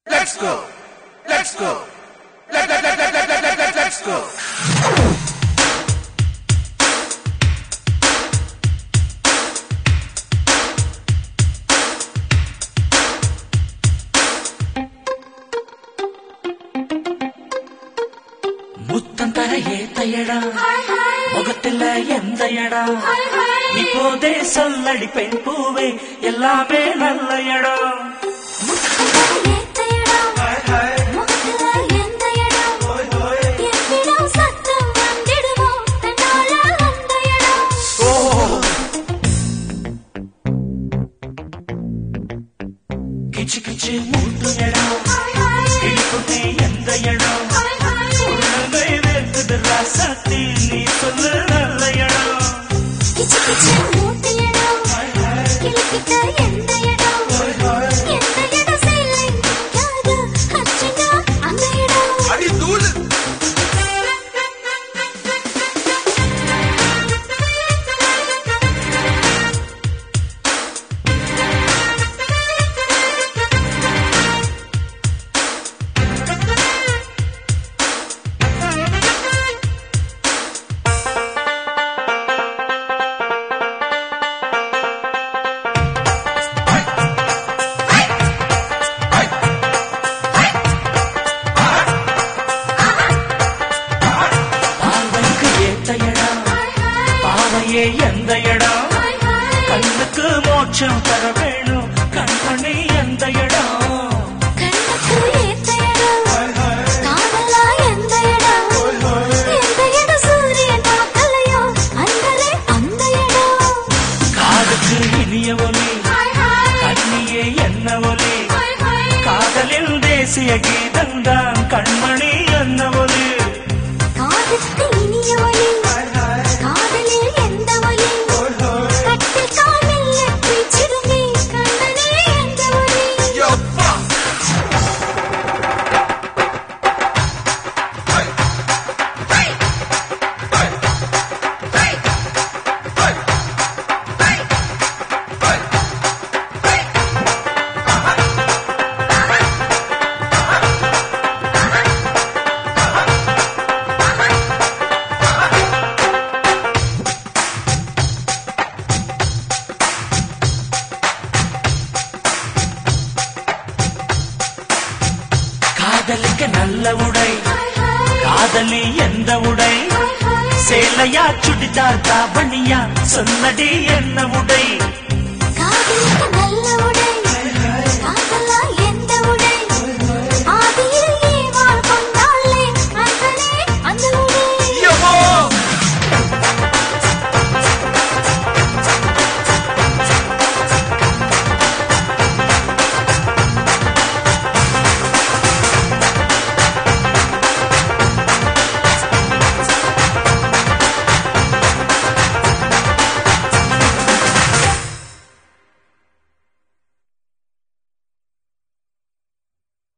Let's go. Let's go. Let, let, let, let, let, let, let, let, let's go. முத்தம் தர ஏத்த இடம் முகத்துல எந்த இடம் இப்போதே சொல்லடி பெண் பூவே எல்லாமே நல்ல இடம் கிச்சு கிச்சு மூட்டு இடம் கிழிக்குட்டி எந்த இடம் உள்ளங்கை வேர்க்குது ராசாத்தி நீ சொல்லு நல்ல இடம் அடி தூளு பார்வைக்கு ஏத்த இடம் பாவையே எந்த இடம் கண்ணுக்கு மோட்சம் தர வேணும் கண்மணி எந்த இடம் காதுக்கு இனிய ஒலி கண்ணியே என்ன ஒலி காதலில் தேசிய கீதம்தான் கண்மணி என்ன ஒலி காதுக்கு இனிய ஒலி காதலில் எந்த ஒலி கட்டில் காலில் நெற்றி சிறுமி கண்ணனே எந்த ஒலி யப்பா Hey. Hey. Hey. Hey. Hey. Hey. Hey. Hey. காதலுக்கு நல்ல உடை காதலி எந்த உடை சேலையா சுடிதார் தாவணியா சொன்னடி என்ன உடை